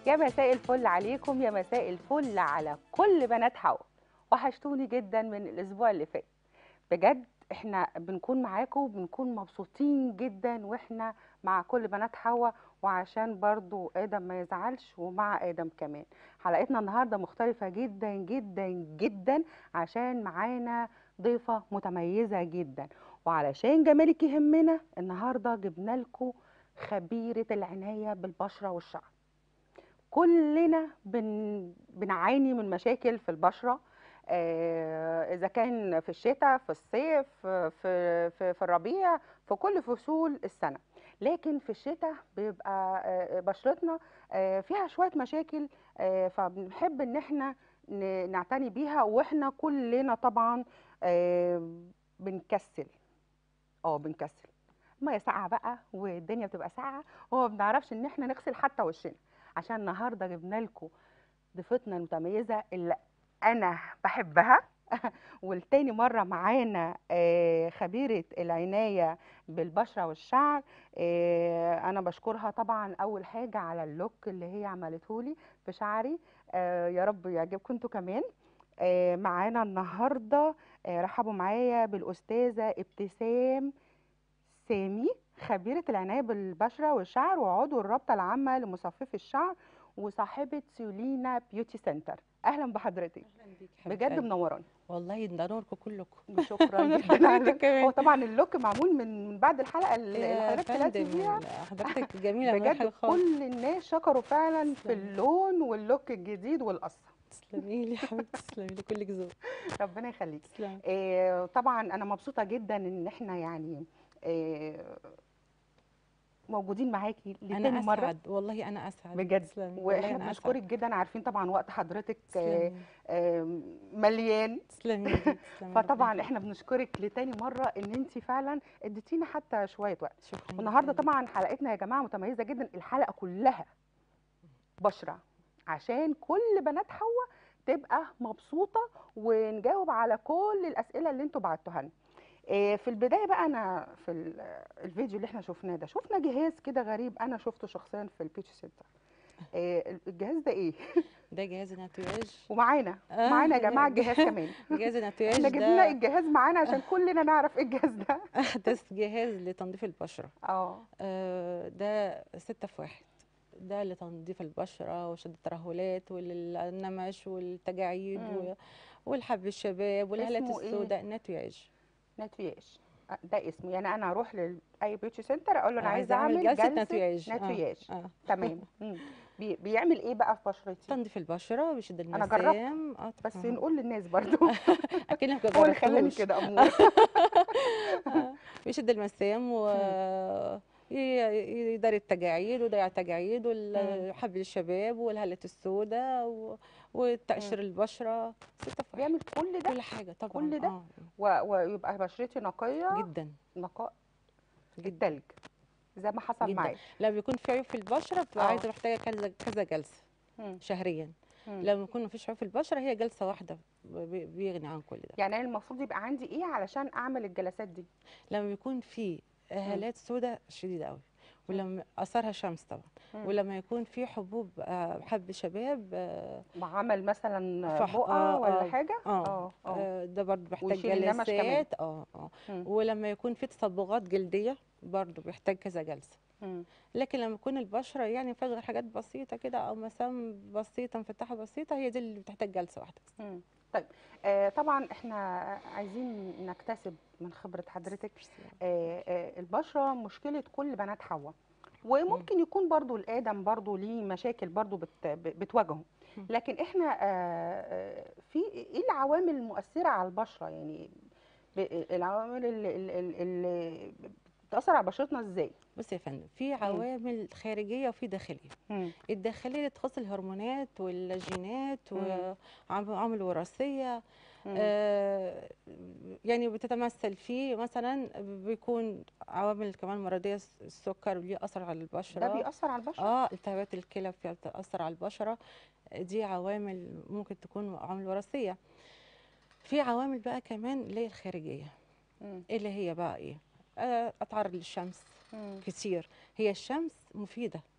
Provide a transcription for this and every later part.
يا مساء الفل عليكم يا مساء الفل على كل بنات حوا وحشتوني جدا من الاسبوع اللي فات بجد احنا بنكون معاكم وبنكون مبسوطين جدا واحنا مع كل بنات حوا وعشان برضو ادم ما يزعلش ومع ادم كمان حلقتنا النهارده مختلفه جدا جدا جدا عشان معانا ضيفه متميزه جدا وعلشان جمالك يهمنا النهارده جبنا لكم خبيره العنايه بالبشره والشعر كلنا بن... بنعاني من مشاكل في البشره آه، اذا كان في الشتاء في الصيف في في, في الربيع في كل فصول السنه لكن في الشتاء بيبقى آه، بشرتنا آه، فيها شويه مشاكل آه، فبنحب ان احنا ن- نعتني بيها واحنا كلنا طبعا آه، بنكسل اه بنكسل الميه ساقعه بقى والدنيا بتبقى ساقعه وما بنعرفش ان احنا نغسل حتى وشنا عشان النهارده جبنا لكم ضيفتنا المتميزه اللي انا بحبها والتاني مره معانا آه، خبيره العنايه بالبشره والشعر آه، انا بشكرها طبعا اول حاجه على اللوك اللي هي عملته لي في شعري آه، يا رب يعجبكم انتوا كمان آه، معانا النهارده آه، رحبوا معايا بالاستاذه ابتسام سامي خبيرة العناية بالبشرة والشعر وعضو الرابطة العامة لمصففي الشعر وصاحبة سيولينا بيوتي سنتر أهلا بحضرتك اهلا بيك حبيبة بجد قلبي. منوراني والله ده نوركم كلكم شكرا جدا حضرتك على- كمان. هو طبعا اللوك معمول من من بعد الحلقة اللي يا حضرتك طلعتي فندم، فيها حضرتك جميله من بجد حلو خالص كل الناس شكروا فعلا في تسلمي. اللون واللوك الجديد والقصة تسلمي لي يا حبيبتي تسلمي لي كلك ذوق ربنا يخليكي تسلمي آه، طبعا انا مبسوطه جدا ان احنا يعني آه، موجودين معاكي لتاني انا مره اسعد والله انا اسعد بجد تسلمي والله واحنا انا بنشكرك اسعد جدا عارفين طبعا وقت حضرتك آه، تسلمي آه، مليان تسلمي لي، تسلمي ربنا فطبعا يخليك. احنا بنشكرك لتاني مره ان انت فعلا اديتينا حتى شويه وقت شكرا والنهارده جداً. طبعا حلقتنا يا جماعه متميزه جدا الحلقه كلها بشره عشان كل بنات حوا تبقى مبسوطه ونجاوب على كل الاسئله اللي انتوا بعتوها لنا إيه، في البدايه بقى انا في ال- الفيديو اللي احنا شفناه ده شفنا جهاز كده غريب انا شفته شخصيا في البيتش سنتر إيه، الجهاز ده ايه ده جهاز ناتوياج ومعانا آه، معانا يا جماعه الجهاز كمان جهاز ناتوياج احنا جبنا ده الجهاز معانا عشان كلنا نعرف ايه الجهاز ده احدث جهاز لتنظيف البشره اه آه، ده ستة في واحد ده لتنظيف البشرة وشد الترهلات والنمش والتجاعيد مم. و- والحب الشباب والهالات اسمه إيه؟ السوداء نتوياج نتوياج آه، ده اسمه يعني انا اروح لاي بيوتي سنتر اقول له انا عايزة عايزه أعمل اعمل جلسة جلسه نتوياج. آه، نتوياج آه. تمام مم. بي بيعمل ايه بقى في بشرتي تنظيف البشرة بيشد أنا جربت، المسام اه بس طبعاً. نقول للناس برضو اكنك هو اللي خلاني جربتوش كده امور آه، بيشد المسام و ي- يداري التجاعيد ويضيع التجاعيد والحب الشباب والهالات السوداء و- وتقشير البشرة ستة في واحد. بيعمل كل ده كل حاجة طبعا كل ده؟ آه، و... ويبقى بشرتي نقيه جدا نقاء جدا التلج زي ما حصل جداً. معايا لما بيكون في عيوب في البشرة بتبقى آه. عايزة محتاجة كذا كذا جلسة مم. شهريا مم. لما يكون مفيش عيوب في البشرة هي جلسة واحدة بي- بيغني عن كل ده يعني انا المفروض يبقى عندي ايه علشان اعمل الجلسات دي لما بيكون في هالات سوداء شديدة قوي ولما أثرها شمس طبعا مم. ولما يكون في حبوب آه، حب شباب آه، وعمل مثلا فح- بقع آه، ولا آه، حاجه اه اه اه آه، ده برضه بيحتاج ويشيل النمش كمان. جلسات اه اه مم. ولما يكون في تصبغات جلدية برضه بيحتاج كذا جلسة مم. لكن لما يكون البشرة يعني فيها غير حاجات بسيطة كده أو مسام بسيطة مفتحة بسيطة هي دي اللي بتحتاج جلسة واحدة بس مم. طيب آه طبعا احنا عايزين نكتسب من خبره حضرتك آه آه البشره مشكله كل بنات حواء وممكن يكون برضو الادم برضو ليه مشاكل برضو بت بتواجهه مم. لكن احنا آه آه في ايه العوامل المؤثره على البشره يعني ب- العوامل اللي, اللي, اللي بتاثر على بشرتنا ازاي بصي يا فندم في عوامل خارجية وفي داخلية مم. الداخلية اللي تخص الهرمونات والجينات مم. وعوامل وراثية مم. آه، يعني بتتمثل في مثلا بيكون عوامل كمان مرضية السكر ليه أثر على البشرة ده بيأثر على البشره اه التهابات الكلى فيها بتأثر على البشرة دي عوامل ممكن تكون عوامل وراثية في عوامل بقى كمان اللي هي الخارجية مم. اللي هي بقى ايه آه، اتعرض للشمس مم. كتير هي الشمس مفيدة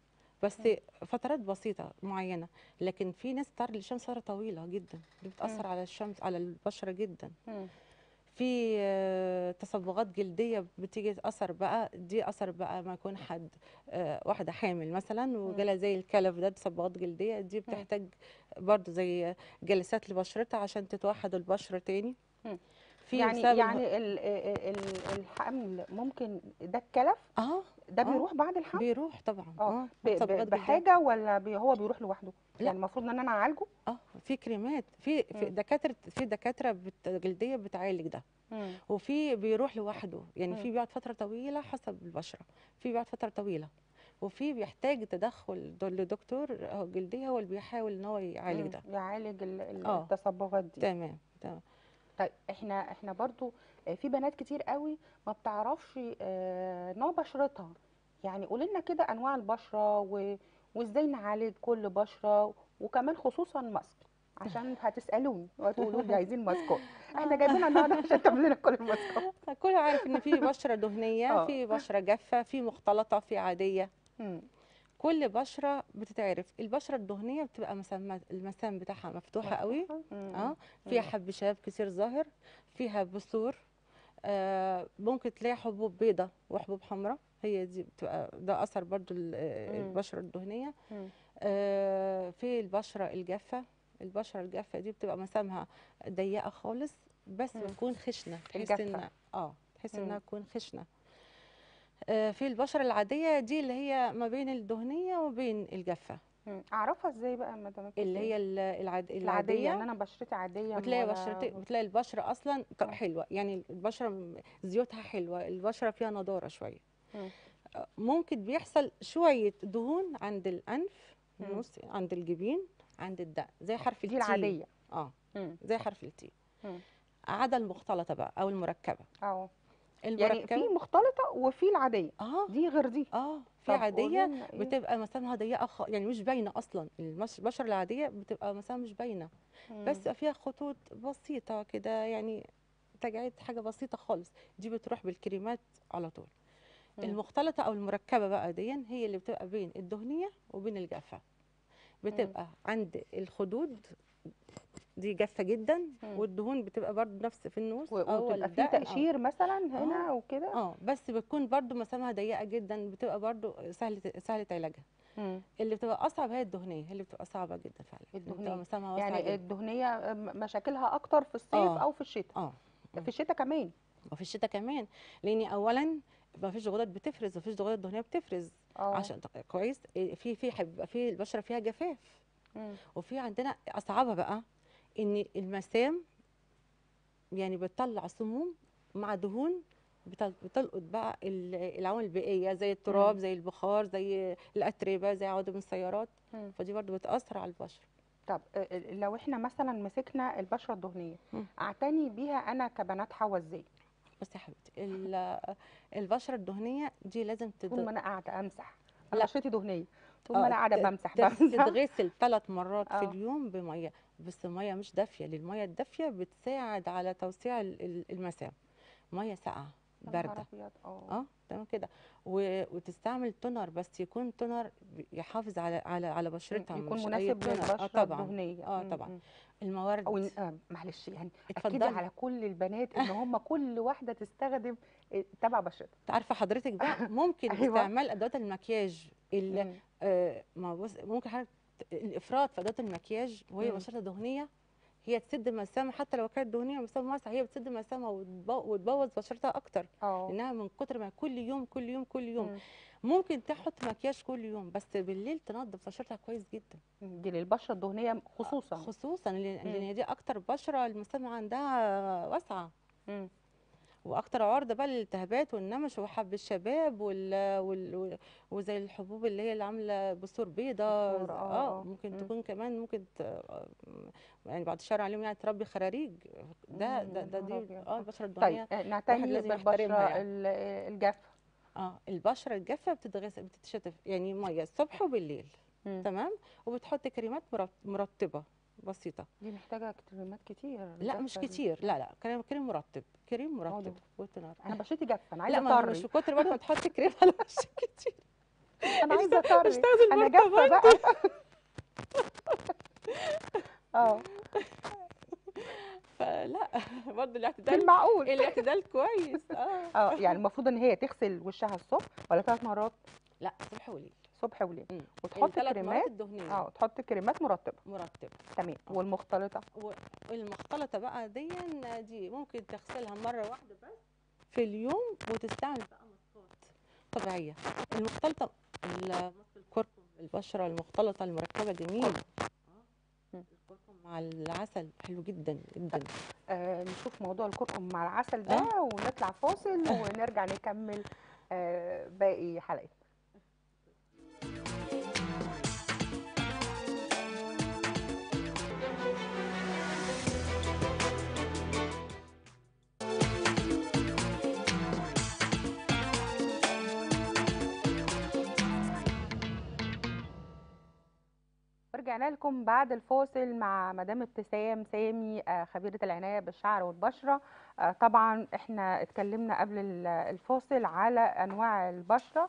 بس مم. فترات بسيطه معينه لكن في ناس بتعرض للشمس فتره طويله جدا دي بتاثر على الشمس على البشره جدا مم. في آه، تصبغات جلديه بتيجي تاثر بقى دي اثر بقى ما يكون حد آه، واحده حامل مثلا وجالها زي الكلف ده تصبغات جلديه دي بتحتاج برضو زي جلسات لبشرتها عشان تتوحد البشره تاني مم. في يعني بسبب يعني ال- ال- الحمل ممكن ده الكلف اه ده آه. بيروح بعد الحمل بيروح طبعا اه ب- ب- تصبغات جلدية. بحاجه ولا بي هو بيروح لوحده لا. يعني المفروض ان انا اعالجه اه في كريمات في في مم. دكاتره في دكاتره بت- جلديه بتعالج ده مم. وفي بيروح لوحده يعني مم. في بيقعد فتره طويله حسب البشره في بيقعد فتره طويله وفي بيحتاج تدخل دو- لدكتور آه، جلديه هو اللي بيحاول ان هو يعالج مم. ده يعالج ال- ال- آه. التصبغات دي تمام تمام طيب احنا احنا برضو آه، في بنات كتير قوي ما بتعرفش آه، نوع بشرتها يعني قولي لنا كده انواع البشره و... وازاي نعالج كل بشره وكمان خصوصا ماسك عشان هتسالوني وهتقولوا لي عايزين ماسكات احنا جايبينها النهارده عشان تعمل لنا كل الماسكات كله عارف ان في بشره دهنيه آه. في بشره جافه في مختلطه في عاديه مم. كل بشره بتتعرف البشره الدهنيه بتبقى مسام المسام بتاعها مفتوحه قوي مم. اه فيها مم. حب شباب كتير ظاهر فيها بثور آه ممكن تلاقي حبوب بيضة وحبوب حمراء هي دي بتبقى ده اثر برضو ال- آه، مم. البشره الدهنيه مم. آه في البشره الجافه البشره الجافه دي بتبقى مسامها ضيقه خالص بس مم. بتكون خشنه تحس الجافة. ان اه تحس مم. انها تكون خشنه آه في البشره العاديه دي اللي هي ما بين الدهنيه وبين الجافه مم. اعرفها ازاي بقى مدام اللي هي ال- العاد... العاديه العاديه ان انا بشرتي عاديه بتلاقي ولا- بشرتك بتلاقي البشره اصلا ط- آه. حلوه يعني البشره م- زيوتها حلوه البشره فيها نضاره شويه مم. آه، ممكن بيحصل شويه دهون عند الانف مم. نص عند الجبين عند الدقن زي حرف دي التي العاديه اه مم. زي حرف التي مم. عدا المختلطه بقى او المركبه اه يعني في المركبه مختلطه وفي العاديه اه دي غير دي اه في طب عاديه قولي لنا إيه؟ بتبقى مسامها ضيقه خ... يعني مش باينه اصلا المش- البشره العاديه بتبقى مسامها مش باينه مم. بس بيبقى فيها خطوط بسيطة كده يعني تجاعيد حاجة بسيطة خالص دي بتروح بالكريمات على طول مم. المختلطة أو المركبة بقى دي هي اللي بتبقى بين الدهنية وبين الجافة بتبقى عند الخدود دي جافة جدا مم. والدهون بتبقى برضو نفس في النص و- أو وتبقى في الدقن أو- تقشير مثلا هنا وكده اه بس بتكون برضو مسامها ضيقة جدا بتبقى برضو سهلة سهلة علاجها مم. اللي بتبقى أصعب هي الدهنية هي اللي بتبقى صعبة جدا فعلا الدهنية. بتبقى مسامها واسعة يعني جدا الدهنيه م- مشاكلها اكتر في الصيف آه. او في الشتاء اه في الشتاء كمان وفي الشتاء كمان لان اولا ما فيش غدد بتفرز ما فيش غدد دهنيه بتفرز اه عشان تق- كويس إيه، في في هيبقى في البشره فيها جفاف مم. وفي عندنا اصعبها بقى ان المسام يعني بتطلع سموم مع دهون بتل- بتلقط بقى ال- العوامل البيئيه زي التراب مم. زي البخار زي الاتربه زي عوادم السيارات مم. فدي برضو بتاثر على البشره طب آه، آه، لو احنا مثلا مسكنا البشره الدهنيه مم. اعتني بيها انا كبنات حوا ازاي بس يا حبيبتي ال- البشره الدهنيه دي لازم طول ما تد... انا قاعده امسح انا لا. بشرتي دهنيه طول آه، ما انا قاعده ت- بمسح تغ- بمسح تتغسل ثلاث مرات في آه. اليوم بميه بس ميه مش دافيه لان الميه الدافيه بتساعد على توسيع ال- ال- المسام ميه ساقعه يا نهار بارده أبيض، اه اه تمام كده و- وتستعمل تونر بس يكون تونر ب- يحافظ على على على بشرتها يكون مش اي مناسب تونر اه للبشره طبعا الدهنيه اه مم، طبعا مم. الموارد او إن- آه، معلش يعني اكيد اتفضلي على كل البنات ان هم كل واحده تستخدم آه، تبع بشرتها عارفه حضرتك بقى ممكن أيوة. استعمال ادوات المكياج اللي مم. آه ما بص ممكن حضرتك ت- الافراط في ادوات المكياج وهي مم. بشرتها دهنيه هي تسد مسام حتى لو كانت دهنيه مسام واسع هي بتسد مسامها وتبو- وتبوظ بشرتها اكتر اه لانها من كتر ما كل يوم كل يوم كل يوم مم. ممكن تحط مكياج كل يوم بس بالليل تنظف بشرتها كويس جدا دي للبشره الدهنيه خصوصا خصوصا لان مم. لأن دي اكتر بشره المسام عندها واسعه مم. واكتر عرضه بقى للالتهابات والنمش وحب الشباب وال... وال... وال- وزي الحبوب اللي هي اللي عامله بثور بيضاء بثور، ز- آه، آه. ممكن مم. تكون كمان ممكن ت... يعني بعد الشر عليهم يعني تربي خراريج ده مم، ده, يا ده نهار دي أبيض. اه البشره الدهنيه طيب آه، نعتني لازم بالبشره يحترمها يعني. ال- آه، الجافه اه البشره الجافه بتتغسل بتتشطف يعني ميه الصبح وبالليل مم. تمام وبتحط كريمات مرط- مرطبه بسيطه دي محتاجه كريمات كتير لا مش الجافة دي. كتير لا لا كريم كريم مرطب كريم ده. مرطب وتنار انا بشرتي جافه انا لا عايزه ما اطري مش كتر برضه ما تحطي كريم على وشك كتير انا عايزه اطري اشتغل انا جافه بقى اه فلا برضه في الاعتدال المعقول الاعتدال كويس اه اه يعني المفروض ان هي تغسل وشها الصبح ولا ثلاث مرات لا صبح وليل صبح وليل مم. وتحط الثلاث مرات كريمات الدهنيه اه تحط كريمات مرطبه مرتب تمام آه. والمختلطه والمختلطه بقى دي دي ممكن تغسلها مره واحده بس في اليوم وتستعمل بقى ماسكات طبيعيه المختلطه ال- ماسك الكركم البشره المختلطه المركبه جميل آه. مم. الكركم مع العسل حلو جدا جدا آه نشوف موضوع الكركم مع العسل ده ونطلع فاصل ونرجع نكمل آه باقي حلقتنا ورجعنا لكم بعد الفاصل مع مدام ابتسام سامي آه، خبيرة العناية بالشعر والبشرة آه، طبعا احنا اتكلمنا قبل ال- الفاصل على انواع البشرة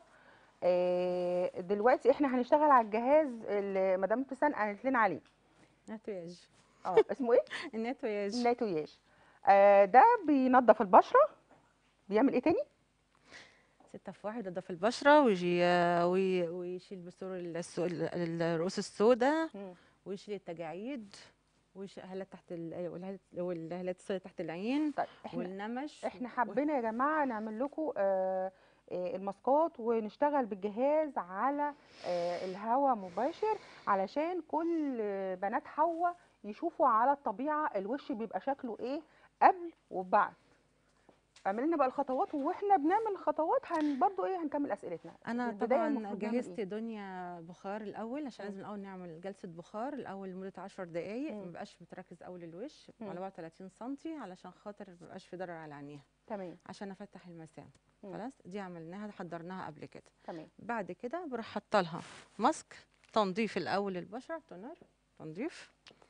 آه، دلوقتي احنا هنشتغل على الجهاز اللي مدام ابتسام قالت لنا عليه نتوياج اه اسمه ايه؟ النتوياج ناتوياج آه، ده بينظف البشرة بيعمل ايه تاني؟ ستة في واحد ينضف البشرة ويجي آه، وي- ويشيل بثور السو- ال- ال- الرؤوس السوداء ويشيل التجاعيد ويشيل هالات تحت ال- والهالات والهالات السوداء تحت العين طيب احنا والنمش احنا حبينا يا جماعه نعمل لكم آه، آه، الماسكات ونشتغل بالجهاز على آه، الهواء مباشر علشان كل آه، بنات حواء يشوفوا على الطبيعه الوش بيبقى شكله ايه قبل وبعد اعمل لنا بقى الخطوات واحنا بنعمل الخطوات هن برضو ايه هنكمل اسئلتنا انا البداية طبعا المفروض نعمل جهزت إيه؟ دنيا بخار الاول عشان مم. لازم الاول نعمل جلسه بخار الاول لمده 10 دقائق مم. ما بقاش بتركز اول الوش مم. على بعد 30 سم علشان خاطر ما يبقاش في ضرر على عينيها تمام عشان افتح المسام مم. خلاص دي عملناها حضرناها قبل كده تمام بعد كده بروح حاطه لها ماسك تنظيف الاول للبشره تونر تنظيف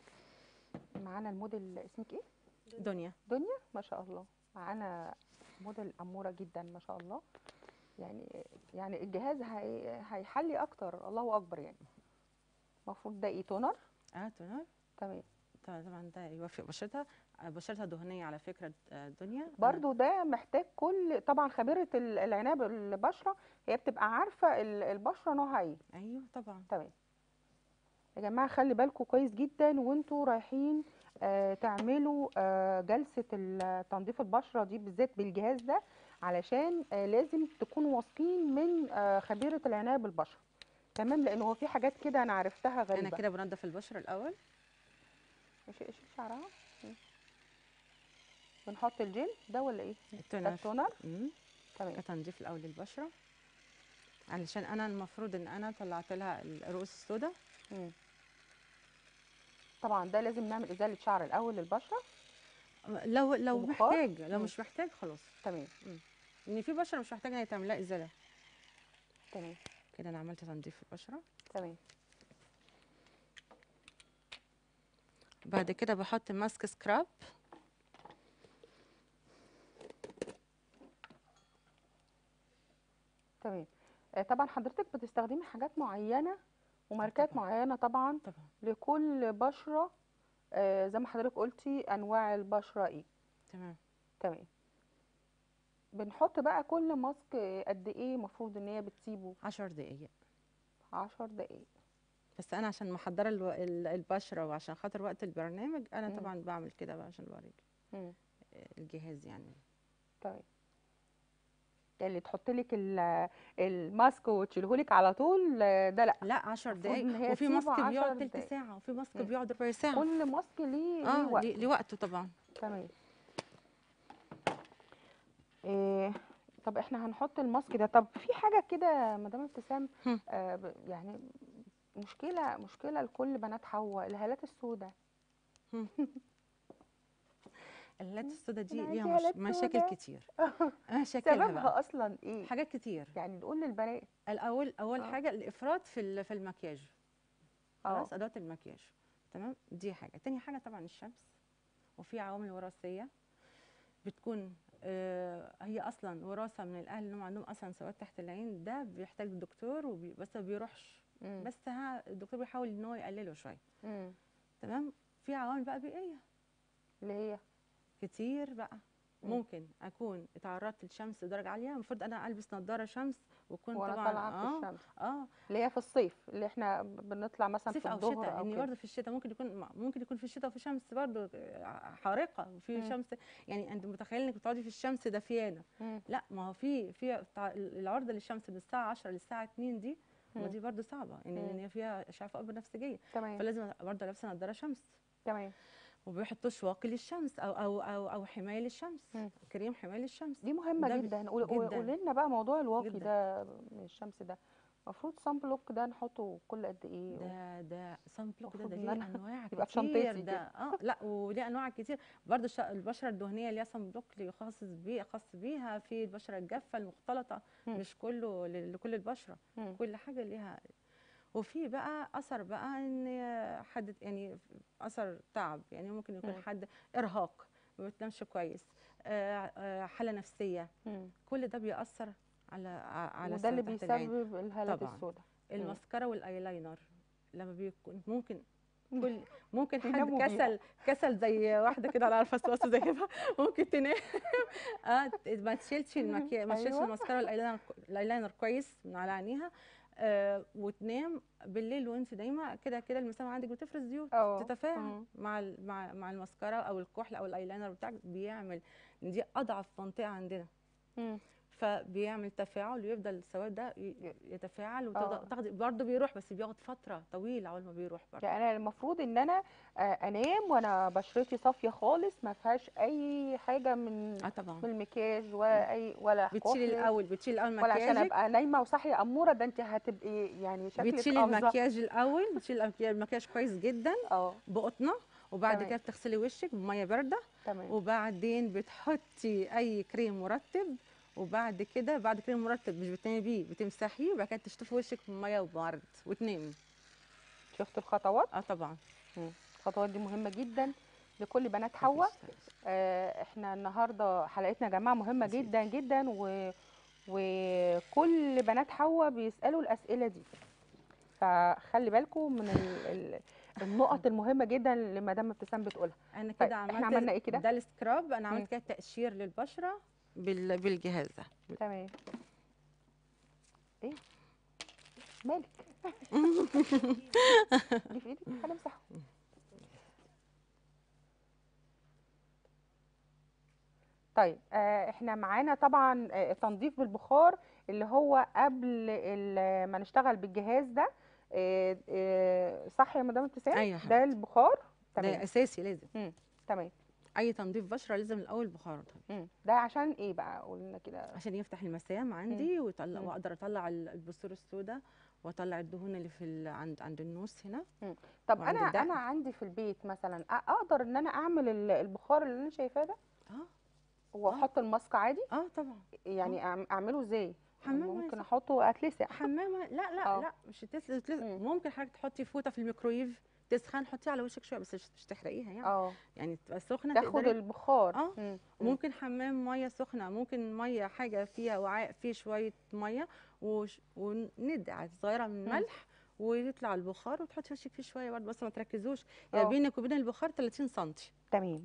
معانا الموديل اسمك ايه دنيا دنيا ما شاء الله معانا موديل اموره جدا ما شاء الله يعني يعني الجهاز هي هيحلي اكتر الله اكبر يعني المفروض ده ايه تونر اه تونر تمام طبعا ده يوفق بشرتها آه، بشرتها دهنيه على فكره آه، دنيا أنا- برضو ده محتاج كل طبعا خبيره ال- العنايه بالبشره هي بتبقى عارفه ال- البشره نوعها ايه ايوه طبعا تمام يا جماعه خلي بالكم كويس جدا وانتوا رايحين آه تعملوا آه جلسه ال- تنظيف البشره دي بالذات بالجهاز ده علشان آه لازم تكونوا واثقين من آه خبيره العنايه بالبشره تمام لان هو في حاجات كده انا عرفتها غريبه انا كده بنضف البشره الاول مش ايش شعرها مم. بنحط الجل ده ولا ايه ده التونر التونر مم. تمام كتنظيف الاول للبشره علشان انا المفروض ان انا طلعت لها الرؤوس السوداء مم. طبعا ده لازم نعمل ازاله شعر الاول للبشره لو لو وبخار؟ محتاج لو مم. مش محتاج خلاص تمام ان في بشره مش محتاجه ان هي تعمل لها ازاله تمام كده انا عملت تنظيف البشره تمام بعد كده بحط ماسك سكراب تمام آه، طبعا حضرتك بتستخدمي حاجات معينة وماركات طبعاً. معينة طبعا طبعا لكل بشرة آه، زي ما حضرتك قلتي أنواع البشرة إيه تمام تمام بنحط بقى كل ماسك آه، قد إيه المفروض إن هي بتسيبه 10 دقايق عشر دقايق بس انا عشان محضره الو... ال- البشره وعشان خاطر وقت البرنامج انا مم. طبعا بعمل كده بقى عشان اوريك مم. الجهاز يعني تمام اللي تحط لك الماسك وتشيلهولك على طول آه، ده لا لا 10 المفروض إن دقايق هي وفي تسيبه ماسك 10 بيقعد تلت دقايق. ساعه وفي ماسك مم. بيقعد ربع ساعه كل ماسك ليه ليه اه وقت ليه ليه وقته طبعا تمام إيه طب احنا هنحط الماسك ده طب في حاجه كده مدام ابتسام هم. آه ب- يعني مشكله مشكله لكل بنات حواء الهالات السوداء الهالات السوداء دي أنا ليها عندي مش... هالات مشاكل سوداء. كتير مشاكلها بقى سببها اصلا ايه حاجات كتير يعني نقول للبنات الاول اول آه. حاجه الافراط في ال- في المكياج اه خلاص ادوات المكياج تمام دي حاجه تاني حاجه طبعا الشمس وفي عوامل وراثيه بتكون آه، هي اصلا وراثه من الاهل انهم عندهم اصلا سواد تحت العين ده بيحتاج دكتور وبي بس ما بيروحش مم. بس ها الدكتور بيحاول ان هو يقلله شويه مم. تمام في عوامل بقى بيئيه اللي هي كتير بقى مم. ممكن اكون اتعرضت للشمس بدرجه عاليه المفروض انا البس نظاره شمس واكون وانا طبعا طالعه في اه الشمس اه اللي هي في الصيف اللي احنا بنطلع مثلا صيف في او الظهر شتاء او ان كده برضه في الشتاء ممكن يكون ممكن يكون في الشتاء وفي شمس برضه حارقه وفي مم. شمس يعني انت متخيل انك بتقعدي في الشمس دافيانه مم. لا ما هو في في بتاع العرضه للشمس من الساعه 10 للساعه 2 دي ما مم. دي برضه صعبه يعني مم. لان هي فيها اشعه فوق بنفسجيه تمام فلازم برضه لابسه نظاره شمس تمام وما بيحطوش واقي للشمس او او او او حمايه للشمس مم. كريم حمايه للشمس دي مهمه ده بي- جدا قول- جداً. قولي لنا بقى موضوع الواقي جداً. ده من الشمس ده المفروض صن بلوك ده نحطه كل قد ايه ده ده صن بلوك ده المفروض ده إن ليه أنا انواع يبقى في كتير شنطتي ده كده. اه لا وليه انواع كتير برضه الش- البشره الدهنيه ليها صن بلوك اللي خاص بيه خاص بيها في البشره الجافه المختلطه مم. مش كله ل- لكل البشره مم. كل حاجه ليها وفي بقى اثر بقى ان حد يعني اثر تعب يعني ممكن يكون مم. حد ارهاق ما بتنامش كويس آه، آه، حاله نفسيه مم. كل ده بيأثر على ع- على وده اللي السنة تحت العين. بيسبب الهالات طبعاً. السوداء الماسكارا والايلاينر لما بيكون ممكن كل ممكن حد بيناموا بيها. كسل كسل زي واحده كده على الفصفاص زي كده ممكن تنام اه ما تشيلش المكياج ما تشيلش أيوة. الماسكارا والايلاينر الايلاينر كويس من على عينيها آه وتنام بالليل وانت نايمه كده كده المسام عندك بتفرز زيوت اه تتفاعل مم. مع ال- مع مع الماسكارا او الكحل او الايلاينر بتاعك بيعمل دي اضعف منطقه عندنا مم. فبيعمل تفاعل ويفضل السواد ده ي- يتفاعل آه. وتاخدي برضه بيروح بس بياخد فتره طويله اول ما بيروح برضه يعني انا المفروض ان انا آه، انام وانا بشرتي صافيه خالص ما فيهاش اي حاجه من اه طبعا من المكياج ولا اي ولا بتشيلي كحل الاول بتشيلي الاول ولا عشان مكياجك ابقى نايمه وصاحيه اموره ده انت هتبقي يعني شكلك بتشيلي أفظع. المكياج الاول بتشيلي المكياج- المكياج كويس جدا اه بقطنه وبعد تمام. كده بتغسلي وشك بميه بارده تمام وبعدين بتحطي اي كريم مرطب وبعد كده بعد كريم مرطب مش بتنامي بيه بتمسحيه وبعد كده تشطفي وشك بميه وبرد وتنامي شفت الخطوات اه طبعا الخطوات دي مهمه جدا لكل بنات حواء آه، احنا النهارده حلقتنا يا جماعه مهمه أكيد. جدا جدا و... وكل بنات حواء بيسالوا الاسئله دي فخلي بالكم من ال... ال... النقط المهمه جدا اللي مدام ابتسام بتقولها انا طيب، كده عملت إحنا عملنا إيه كده؟ ده السكراب انا مم. عملت كده تقشير للبشره بال... بالجهاز ده تمام ايه مالك دي في ايدك هنمسحه طيب آه احنا معانا طبعا آه تنظيف بالبخار اللي هو قبل ال- ما نشتغل بالجهاز ده آه آه صح يا مدام ابتسام أيوة يا ده حبيبتي. البخار ده تمام اساسي لازم تمام اي تنظيف بشره لازم الاول بخار مم. ده عشان ايه بقى قولنا كده عشان يفتح المسام عندي ويطلع مم. واقدر اطلع ال- البثور السوداء واطلع الدهون اللي في ال... عند عند النوس هنا طب وعند انا الدقن. انا عندي في البيت مثلا أ- اقدر ان انا اعمل ال- البخار اللي انا شايفاه ده اه واحط الماسك عادي اه طبعا يعني أعم- اعمله ازاي حمام ممكن ميه احطه اتلسع حمامه لا لا آه. لا مش تسلق تسلق مم. ممكن حضرتك تحطي فوطه في الميكرويف تسخن حطيها على وشك شويه بس مش مش تحرقيها يعني اه يعني تبقى سخنه تاخد تقدري البخار آه. مم. ممكن حمام ميه سخنه ممكن ميه حاجه فيها وعاء فيه شويه ميه وش- وندعه صغيره من مم. ملح ويطلع البخار وتحطي وشك فيه شويه برضه بس ما تركزوش يعني آه. بينك وبين البخار 30 سم تمام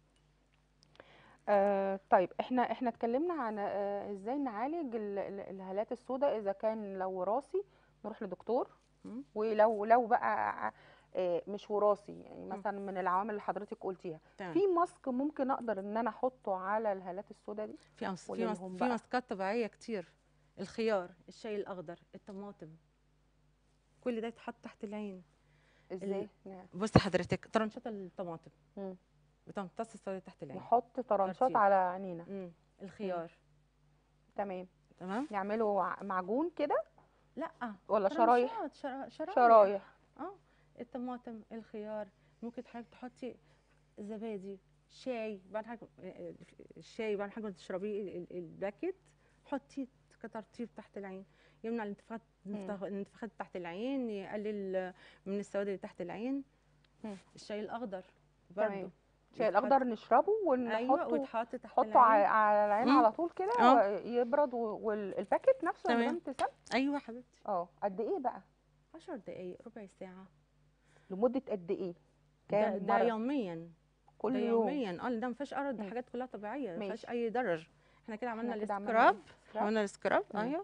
آه طيب احنا احنا اتكلمنا عن آه ازاي نعالج ال- ال- الهالات السوداء اذا كان لو وراثي نروح لدكتور مم. ولو لو بقى آه مش وراثي يعني مثلا من العوامل اللي حضرتك قلتيها تمام في ماسك ممكن اقدر ان انا احطه على الهالات السوداء دي في مس... قولي في مس... لهم في بقى. ماسكات طبيعيه كتير الخيار الشاي الاخضر الطماطم كل ده يتحط تحت العين ازاي نعم. بصي حضرتك طرنشات الطماطم مم. بتمتص السواد تحت العين نحط طرنشات ترطيب. على عينينا مم. الخيار تمام تمام نعمله ع- معجون كده لا ولا شرايح طرنشات، شرا... شرايح شرايح اه الطماطم الخيار ممكن حضرتك تحطي زبادي شاي بعد حاجه الشاي بعد حاجه ما تشربيه ال- ال- الباكيت حطيه كترطيب تحت العين يمنع الانتفاخات الانتفاخ- الانتفاخات تحت العين يقلل من السواد اللي تحت العين مم. الشاي الاخضر تمام. برضه الشاي يتحط- الاخضر نشربه ايوه ونحطه ويتحط تحت نحطه ع- العين على العين مم. على طول كده اه. يبرد و- والباكيت نفسه يا تمام. مدام ابتسام ايوه حبيبتي اه قد ايه بقى 10 دقايق ربع ساعه لمده قد ايه ده, كام ده مره يوميا كل ده يوم يوميا اه ده ما فيهاش ارض ده مم. حاجات كلها طبيعيه ما فيهاش ماشي. اي ضرر احنا كده عملنا احنا كده عملنا السكراب سكراب. عملنا السكراب مم. ايوه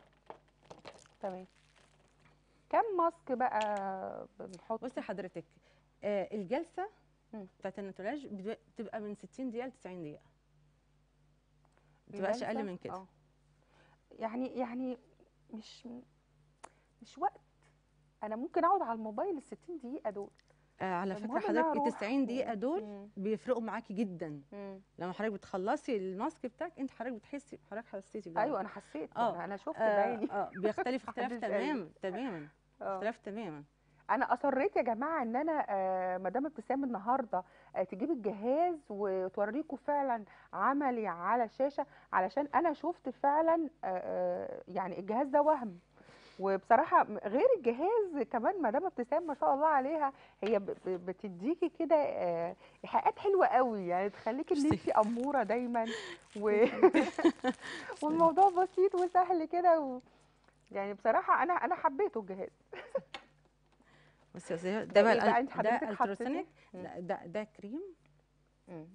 تمام كم ماسك بقى بنحط بصي حضرتك آه الجلسه مم. بتاعت النتولاج بتبقى- بتبقى من 60 دقيقه ل 90 دقيقه ما بتبقاش الجلسة؟ اقل من كده اه. يعني يعني مش مش وقت انا ممكن اقعد على الموبايل ال 60 دقيقه دول آه على فكره المهم إن أنا حضرتك ال أروح 90 دقيقه و- دول مم. بيفرقوا معاكي جدا مم. لما حضرتك بتخلصي الماسك بتاعك انت حضرتك بتحسي حضرتك حسيتي بده ايوه انا حسيت اه. انا انا شفت آه بعيني اه بيختلف اختلاف محدش قال لي. تماما تماما اه. اختلاف تماما انا اصريت يا جماعه ان انا آه مدام ابتسام النهارده آه تجيب الجهاز وتوريكم فعلا عملي على الشاشه علشان انا شفت فعلا آه آه يعني الجهاز ده وهم وبصراحه م- غير الجهاز كمان مدام ابتسام ما شاء الله عليها هي ب- ب- بتديكي كده آه ايحاءات حلوه قوي يعني تخليكي ان ميرسي. انت اموره دايما و... والموضوع بسيط وسهل كده و... يعني بصراحه انا انا حبيته الجهاز بس يا زياد ده ده بقى إيه بقى الأل- أنت حضرتك ده حطيتيه؟ التروسينيك مم. لا، ده ده كريم مم.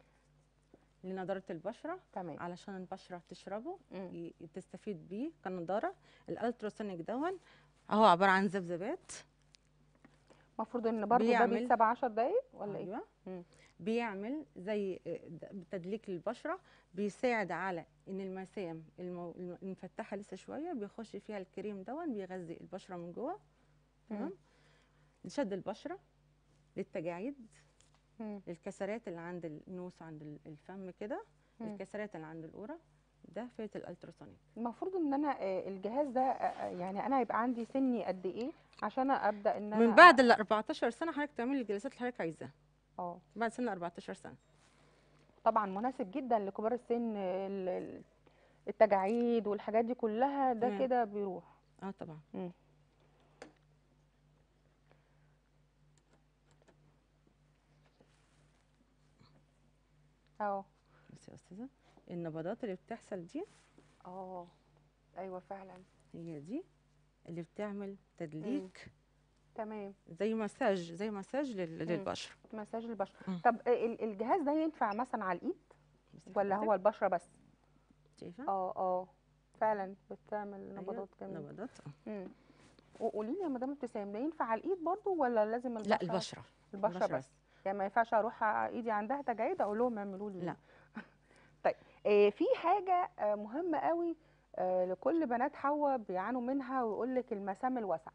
لنضاره البشره تمام علشان البشره تشربه مم. ي- تستفيد بيه كنضاره الالتراسونيك دون هو عباره عن ذبذبات المفروض ان برضه ده بيعمل- بيتساب 10 دقايق ولا ايه؟ ايوه مم. بيعمل زي آه، د- تدليك للبشره بيساعد على ان المسام المو... الم- المفتحه لسه شويه بيخش فيها الكريم دون بيغذي البشره من جوه تمام مم. لشد البشره للتجاعيد مم. للكسرات اللي عند النوس عند ال- الفم كده مم. الكسرات اللي عند القوره ده فاية الالتراسونيك المفروض ان انا آه، الجهاز ده آه، آه، يعني انا يبقى عندي سني قد ايه عشان ابدا ان انا من بعد ال 14 سنه حضرتك تعملي الجلسات اللي حضرتك عايزاها اه بعد سن 14 سنه طبعا مناسب جدا لكبار السن ال- ال- التجاعيد والحاجات دي كلها ده تمام. كده بيروح اه طبعا مم. اه بس يا استاذه النبضات اللي بتحصل دي اه ايوه فعلا هي دي اللي بتعمل تدليك تمام زي مساج زي مساج لل- للبشره مساج البشره مم. طب آه، ال- الجهاز ده ينفع مثلا على الايد بصي ولا حضرتك، هو البشره بس شايفه اه اه فعلا بتعمل أيوة، نبضات جميله نبضات آه. امم وقولي لي يا مدام ابتسام ده ينفع على الايد برضو ولا لازم البشره لا البشره البشره بس يعني ما ينفعش اروح على ايدي عندها تجاعيد اقول لهم اعملوا لي لا. طيب آه في حاجه آه مهمه قوي آه لكل بنات حواء بيعانوا منها ويقول لك المسام الواسعه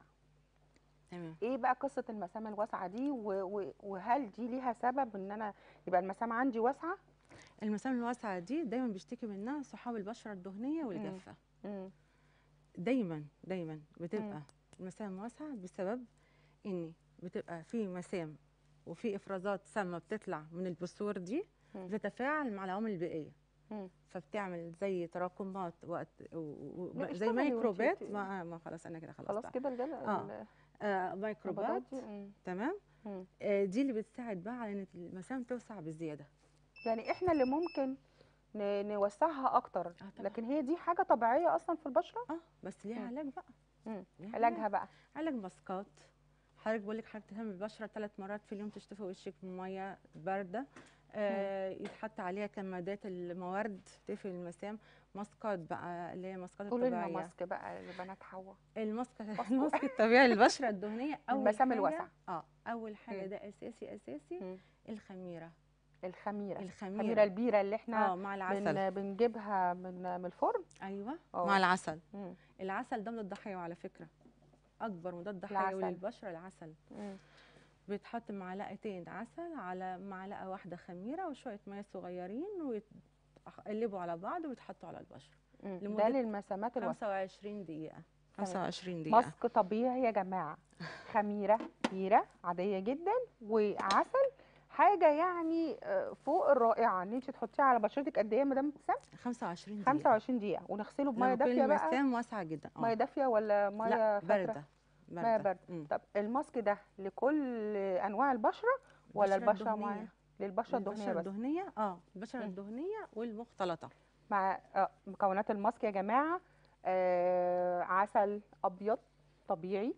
تمام ايه بقى قصه المسام الواسعه دي و- و- وهل دي ليها سبب ان انا يبقى المسام عندي واسعه المسام الواسعه دي دايما بيشتكي منها صحاب البشره الدهنيه والجافه امم دايما دايما بتبقى المسام واسعه بسبب ان بتبقى في مسام وفي افرازات سامه بتطلع من البثور دي مم. بتتفاعل مع العوامل البيئيه مم. فبتعمل زي تراكمات وقت و... و... لا، زي اشتغلي وانتي ميكروبات بت- ما, ما خلاص انا كده خلاص خلاص بقى. كده الجل آه. ال- آه النبضات ميكروبات دي مم. تمام مم. آه دي اللي بتساعد بقى على ان المسام توسع بزياده يعني احنا اللي ممكن ن- نوسعها اكتر طبعا. لكن هي دي حاجه طبيعيه اصلا في البشره اه بس ليها مم. علاج بقى مم. ليها علاجها بقى علاج ماسكات حضرتك بقول لك حضرتك تهتم بالبشره ثلاث مرات في اليوم تشطفي وشك بميه بارده آه يتحط عليها كمادات الموارد تقفل المسام ماسكات بقى اللي هي ماسكات قولي لنا الطبيعيه ماسك بقى لبنات حواء الماسك ماسك. الماسك الطبيعي للبشره الدهنيه اول المسام حاجة- الواسعة. اه اول حاجه مم. ده اساسي اساسي مم. الخميره الخميره الخميره الخميره البيره اللي احنا اه مع العسل بن بنجيبها من من الفرن ايوه آه. مع العسل مم. العسل ده مضاد حيوي على فكره اكبر مضاد العسل. حيوي للبشره العسل مم. بيتحط معلقتين عسل على معلقه واحده خميره وشويه ميه صغيرين ويقلبوا على بعض ويتحطوا على البشره مم. ده لمدة للمسامات الواسعه 25 دقيقه تمام. 25 دقيقه ماسك طبيعي يا جماعه خميره بيره عاديه جدا وعسل حاجه يعني آه، فوق الرائعه ان انت تحطيها على بشرتك قد ايه يا مدام ابتسام 25 دقيقه 25 دقيقه ونغسله بميه لما تكون دافيه بقى المسام واسعه جدا ميه دافيه ولا ميه لا فاتره بارده ميه بارده مم. طب الماسك ده لكل انواع البشره ولا البشرة البشره الدهنية. معينه للبشره الدهنيه البشره بس الدهنيه اه البشره مم. الدهنيه والمختلطه مع آه، مكونات الماسك يا جماعه آه عسل ابيض طبيعي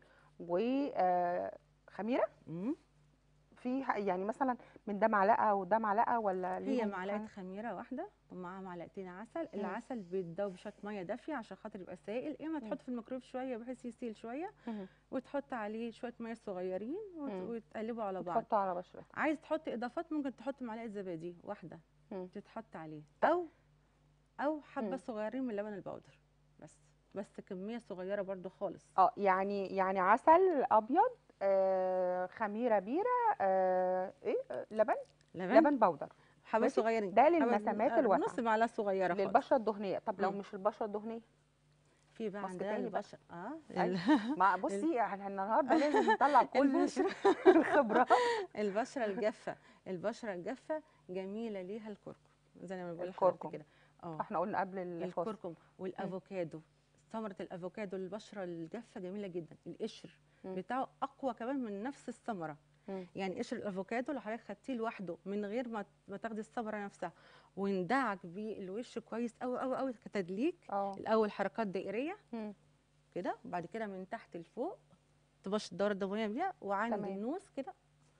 وخميره مم. في ح- يعني مثلا من ده معلقه وده معلقه ولا هي ليهم معلقه حاجة؟ خميره واحده ومعاها معلقتين عسل العسل بيتذوب بشويه ميه دافيه عشان خاطر يبقى سائل يا اما مم. تحط في الميكرويف شويه بحيث يسيل شويه مم. وتحط عليه شويه ميه صغيرين وت- مم. وتقلبوا على بعض تحطه على بشرتك عايز تحط اضافات ممكن تحط معلقه زبادي واحده مم. تتحط عليه او او حبه مم. صغيرين من لبن البودر بس بس كميه صغيره برضو خالص اه يعني يعني عسل ابيض آه خميره بيره آه ايه آه، لبن لبن, لبن بودر حبه ماشي. صغيرين ده حبة- للمسامات آه، الواسعة. نص معلقه صغيره خالص للبشره الدهنيه طب لو مم. مش البشره الدهنيه في بقى ماسك عندنا تاني بقى. البشره اه أيوة. ما بصي احنا النهارده لازم نطلع كل البشرة. الخبرات البشره الجافه البشره الجافه جميله ليها الكركم زي ما بقول الكركم. لحضرتك كده اه احنا قلنا قبل الفاصل الكركم والافوكادو ثمره الافوكادو للبشره الجافه جميله جدا القشر مم. بتاعه اقوى كمان من نفس الثمره مم. يعني قشر الافوكادو لو حضرتك خدتيه لوحده من غير ما ما تاخدي الثمره نفسها واندعك بيه الوش كويس قوي قوي قوي كتدليك اه الاول حركات دائريه مم. كده وبعد كده من تحت لفوق تبش الدوره الدمويه بيها وعند تمام. النوز كده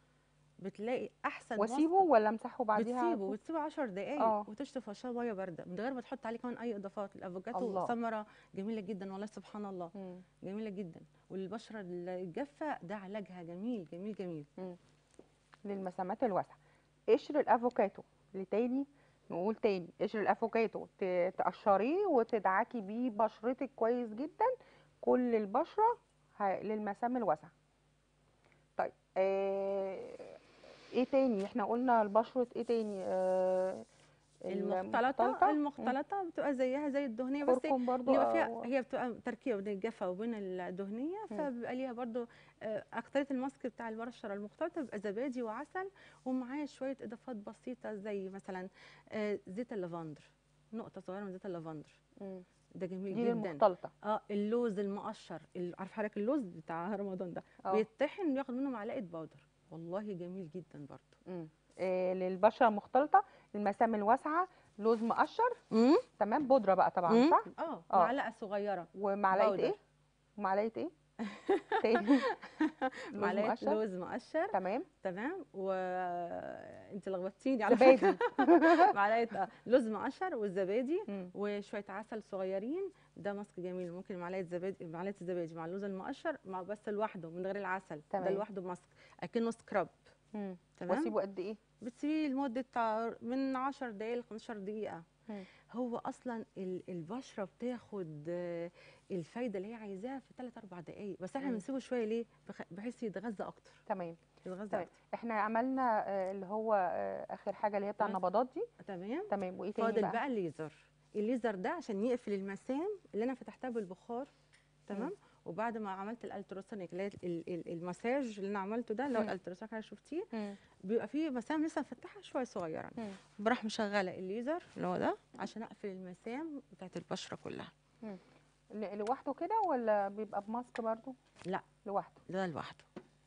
بتلاقي احسن واسيبه وصفة. ولا امسحه بعديها على بتسيبه طول؟ بتسيبه 10 دقايق آه. وتشطف وشها ميه بارده من غير ما تحط عليه كمان اي اضافات الافوكادو الله. ثمره جميله جدا والله سبحان الله مم. جميله جدا والبشره الجافه ده علاجها جميل جميل جميل للمسامات الواسعه قشر الافوكاتو لتاني نقول تاني قشر الافوكاتو ت- تقشريه وتدعكي بيه بشرتك كويس جدا كل البشره ه- للمسام الواسعه طيب آه ايه تاني احنا قلنا البشره ايه تاني آه المختلطه المختلطه بتبقى زيها زي الدهنيه بس كركم برضو بيبقى فيها أو- هي بتبقى تركيبه بين الجافه وبين الدهنيه مم. فبيبقى ليها برضو آه، اكتريه الماسك بتاع البشره المختلطه بيبقى زبادي وعسل ومعاه شويه اضافات بسيطه زي مثلا آه، زيت اللافندر نقطه صغيره من زيت اللافندر مم. ده جميل دي جدا المختلطه اه اللوز المقشر ال- عارف حضرتك اللوز بتاع رمضان ده اه بيتطحن بياخد منه معلقه بودر والله جميل جدا برضو مم. آه للبشره المختلطه المسام الواسعه لوز مقشر امم تمام بودره بقى طبعا صح اه آه. معلقه صغيره ومعلقه بودر. ايه ومعلقه ايه تاني لوز معلقه مقشر لوز مقشر تمام تمام وانت لخبطتيني على زبادي فكره معلقه آه، لوز مقشر والزبادي مم. وشويه عسل صغيرين ده ماسك جميل ممكن معلقه زبادي معلقه الزبادي مع اللوز المقشر مع بس لوحده من غير العسل ده تمام. لوحده ماسك اكنه سكراب مم. تمام واسيبه قد ايه بتسيبيه لمده بتاع من 10 دقائق ل 15 دقيقه مم. هو اصلا ال- البشره بتاخد آه، الفايده اللي هي عايزاها في 3 4 دقائق بس احنا مم. بنسيبه شويه ليه بخ- بحيث يتغذى اكتر تمام يتغذى تمام. اكتر احنا عملنا آه، اللي هو آه، اخر حاجه اللي هي بتاع تمام. النبضات دي تمام تمام وايه تاني فاضل بقى, بقى الليزر الليزر ده عشان يقفل المسام اللي انا فتحتها بالبخار تمام مم. وبعد ما عملت الالتراسونيك اللي هي ال- ال- المساج اللي انا عملته ده اللي هو مم. الالتراسونيك اللي شفتيه مم. بيبقى فيه مسام لسه مفتحها شويه صغيره مم. بروح مشغله الليزر اللي هو ده عشان اقفل المسام بتاعت البشره كلها ل- لوحده كده ولا بيبقى بماسك برضو لا. لوحده ده لوحده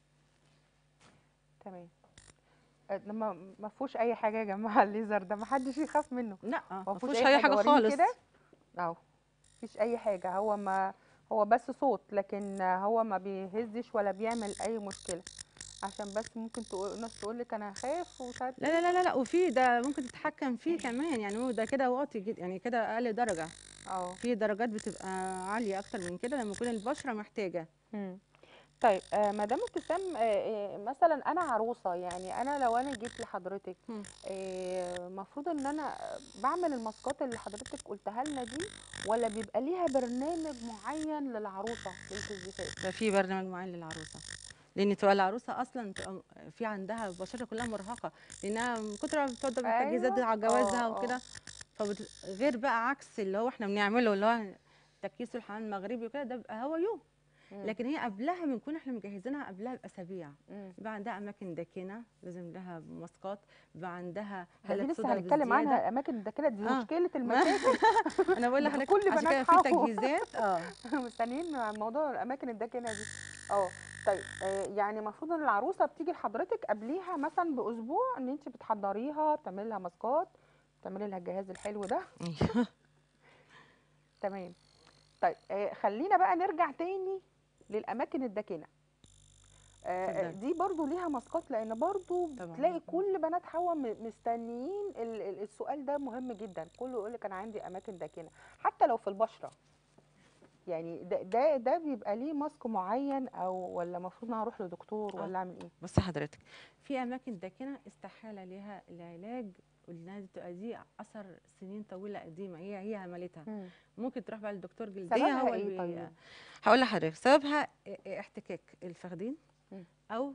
تمام آه، لما ما فيهوش اي حاجه يا جماعه الليزر ده ما حدش يخاف منه لا ما ما فيهوش فيهوش اي حاجه وريني خالص كده اهو مفيش اي حاجه هو ما هو بس صوت لكن هو ما بيهزش ولا بيعمل اي مشكله عشان بس ممكن تقول ناس تقول لك انا خايف ومش عارف لا لا لا لا, لا وفي ده ممكن تتحكم فيه كمان يعني هو ده كده واطي جدا يعني كده اقل درجه اه في درجات بتبقى عاليه اكتر من كده لما يكون البشره محتاجه مم. طيب آه مدام ابتسام آه آه مثلا انا عروسه يعني انا لو انا جيت لحضرتك مم. المفروض ان انا بعمل الماسكات اللي حضرتك قلتها لنا دي ولا بيبقى ليها برنامج معين للعروسه ليله الزفاف ده في برنامج معين للعروسه لان تبقى العروسه اصلا تبقى في عندها بشرتها كلها مرهقه لانها من كتر ما بتوضب أيوة. التجهيزات على جوازها آه، آه. وكده فبت... غير بقى عكس اللي هو احنا بنعمله اللي هو تكييس الحمام المغربي وكده ده بيبقى هو يوم مم. لكن هي قبلها بنكون احنا مجهزينها قبلها باسابيع مم. يبقى عندها اماكن داكنه لازم لها ماسكات يبقى عندها ده دي هالات لسه صودا هنتكلم بزيادة. عنها الاماكن ده كده دي آه. مشكله المشاكل انا بقول ده لحضرتك كل عشان كده بنات في حقه. تجهيزات اه مستنيين عن موضوع الاماكن الداكنه دي اه طيب آه، يعني المفروض ان العروسه بتيجي لحضرتك قبليها مثلا باسبوع ان انت بتحضريها بتعملي لها ماسكات بتعملي لها الجهاز الحلو ده تمام طيب آه، خلينا بقى نرجع تاني للاماكن الداكنه آه، آه، اتفضلي. دي برضو ليها ماسكات لان برضو طبعاً. بتلاقي كل بنات حوا م- مستنيين ال- ال- السؤال ده مهم جدا كله يقول لك انا عندي اماكن داكنه حتى لو في البشره يعني ده ده, ده بيبقى ليه ماسك معين او ولا المفروض ان انا اروح لدكتور آه. ولا اعمل ايه بصي حضرتك في اماكن داكنه استحاله ليها العلاج وانها دي تبقى دي اثر سنين طويله قديمه هي هي عملتها مم. ممكن تروح بقى للدكتور جلديه سببها هو إيه اللي بي- طيب؟ هقول لحضرتك سببها ا- احتكاك الفخذين مم. او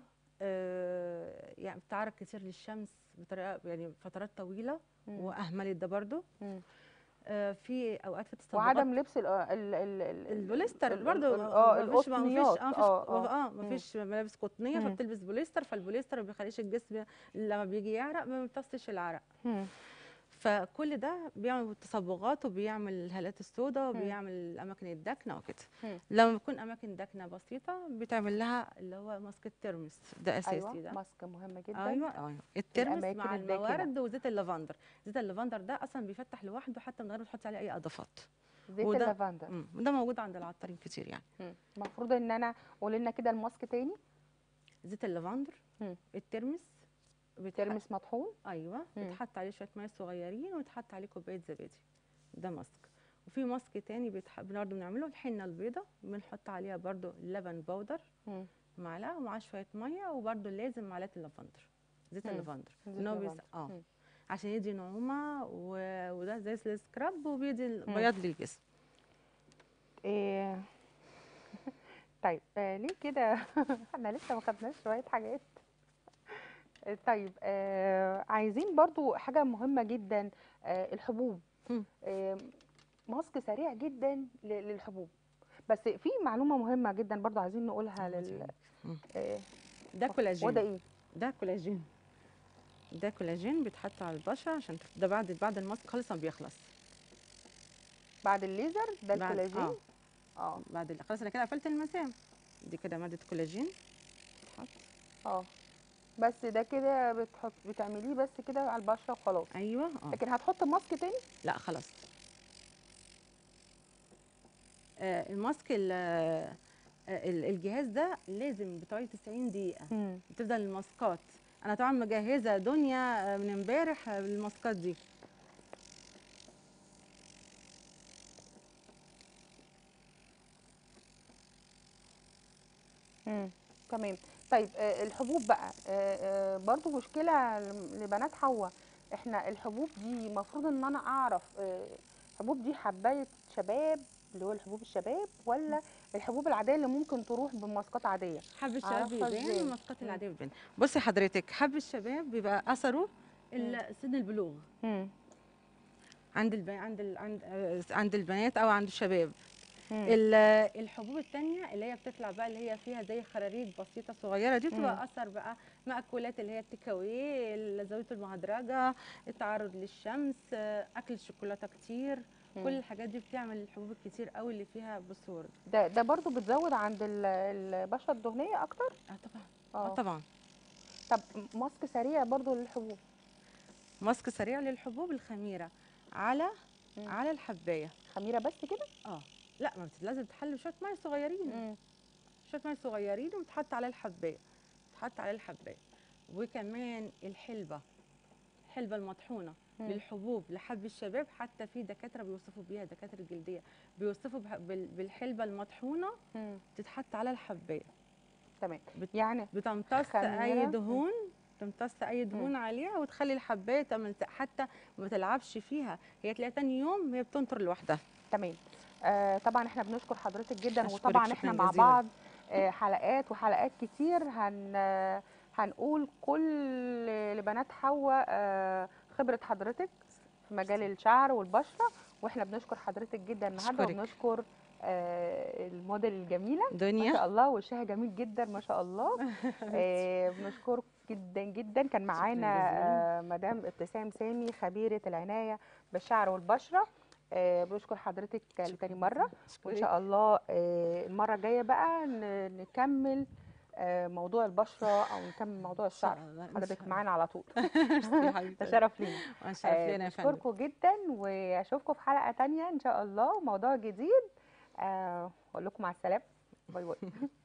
آه، يعني بتعرض كتير للشمس بطريقه يعني فترات طويله مم. واهملت ده برضو مم. آه، في اوقات في تصبغات وعدم لبس ال ال ال ال البوليستر ال- برضو ال- اه ما فيش ما القطنيات فيش اه مفيش اه اه اه مفيش ملابس قطنيه مم. فبتلبس بوليستر فالبوليستر ما بيخليش الجسم لما بيجي يعرق ما بيمتصش العرق مم. فكل ده بيعمل تصبغات وبيعمل الهالات السوداء وبيعمل الاماكن الداكنه وكده مم. لما بتكون اماكن داكنه بسيطه بيتعمل لها اللي هو ماسك الترمس ده اساسي ايوه ده ماسك مهم جدا ايوه ايوه الترمس الأماكن مع الداكنة. الموارد وزيت اللافندر زيت اللافندر ده اصلا بيفتح لوحده حتى من غير ما تحطي عليه اي اضافات زيت وده- اللافندر مم. وده موجود عند العطارين كتير يعني مم. المفروض ان انا قول لنا كده الماسك تاني زيت اللافندر مم. الترمس بتح- ترمس مطحون ايوه مم. بيتحط عليه شويه ميه صغيرين ويتحط عليه كوبايه زبادي ده ماسك وفي ماسك تاني بيتح... برضه بنعمله الحنه البيضاء بنحط عليها برضه لبن بودر مم. معلقه ومعاه شويه ميه وبرضه لازم معلقه اللافندر زيت مم. اللافندر زيت إن هو بيس... اللافندر. اه مم. عشان يدي نعومه و... وده زي السكراب وبيدي مم. البياض للجسم إيه. طيب آه ليه كده احنا لسه ما خدناش شويه حاجات آه، طيب آه عايزين برضو حاجه مهمه جدا آه الحبوب مم. آه ماسك سريع جدا ل- للحبوب بس في معلومه مهمه جدا برضو عايزين نقولها لل مم. آه ده كولاجين وده ايه ده كولاجين ده كولاجين بيتحط على البشره عشان تف- ده بعد بعد الماسك خالص ما بيخلص بعد الليزر ده بعد- الكولاجين اه اه بعد ال- خلاص انا كده قفلت المسام دي كده ماده كولاجين بتتحط اه بس ده كده بتحط بتعمليه بس كده على البشره وخلاص ايوه اه لكن هتحط ماسك تاني لا خلاص آه الماسك ال- آه، ال- الجهاز ده لازم بتقعدي 90 دقيقه بتفضل الماسكات انا طبعا مجهزه دنيا آه، من امبارح آه، الماسكات دي امم تمام طيب آه، الحبوب بقى آه، آه، برضو مشكلة ل- لبنات حواء احنا الحبوب دي المفروض ان انا اعرف آه، الحبوب دي حباية شباب اللي هو الحبوب الشباب ولا الحبوب العادية اللي ممكن تروح بماسكات عادية حب الشباب أعرفها بيبان إزاي؟ والماسكات مم. العاديه بتبان بصي حضرتك حب الشباب بيبقى اثره ال- سن البلوغ عند الب... عند ال... عند آه، عند البنات او عند الشباب مم. ال- الحبوب التانية اللي هي بتطلع بقى اللي هي فيها زي خراريج بسيطة صغيرة دي مم. بتبقى أثر بقى مأكولات اللي هي التيك أواي الزاوية المهدرجة التعرض للشمس آه، أكل الشوكولاتة كتير مم. كل الحاجات دي بتعمل الحبوب الكتير قوي اللي فيها بثور ده ده برضو بتزود عند ال- البشرة الدهنية اكتر اه طبعا اه اه طبعا طب ماسك سريع برضو للحبوب ماسك سريع للحبوب الخميرة على مم. على الحباية خميرة بس كده اه لا ما بت- لازم تحل شوية مية صغيرين شويه ميه صغيرين وتحط على الحبايه تحط على الحبايه وكمان الحلبه الحلبه المطحونه مم. للحبوب لحب الشباب حتى في دكاتره بيوصفوا بيها دكاتره الجلديه بيوصفوا بها- بال- بالحلبه المطحونه مم. تتحط على الحبايه تمام بت- يعني بتمتص خميرة. اي دهون تمتص اي دهون عليها وتخلي الحبايه تعمل حتى ما تلعبش فيها هي تلاقيها تاني يوم هي بتنطر لوحدها تمام آه طبعا احنا بنشكر حضرتك جدا أشكرك وطبعا شكراً احنا مع جزيلاً. بعض آه حلقات وحلقات كتير هن آه، هنقول كل لبنات حواء آه خبرة حضرتك في مجال الشعر والبشرة واحنا بنشكر حضرتك جدا النهارده أشكرك. وبنشكر آه الموديل الجميلة ما دنيا شاء الله وشها جميل جدا ما شاء الله آه بنشكرك جدا جدا كان معانا جزيلاً. آه مدام ابتسام سامي خبيرة العناية بالشعر والبشرة آه بنشكر حضرتك لتاني مرة وإن شاء الله آه المرة الجاية بقى ن- نكمل آه، موضوع البشره او نكمل موضوع ان شاء الشعر الله إن حضرتك شاء معانا على طول الله. ميرسي يا حبيبتي ده شرف لينا شرف آه، لينا يا فندم بشكركم جدا واشوفكم في حلقه تانية ان شاء الله موضوع جديد آه، اقول لكم مع السلامه باي باي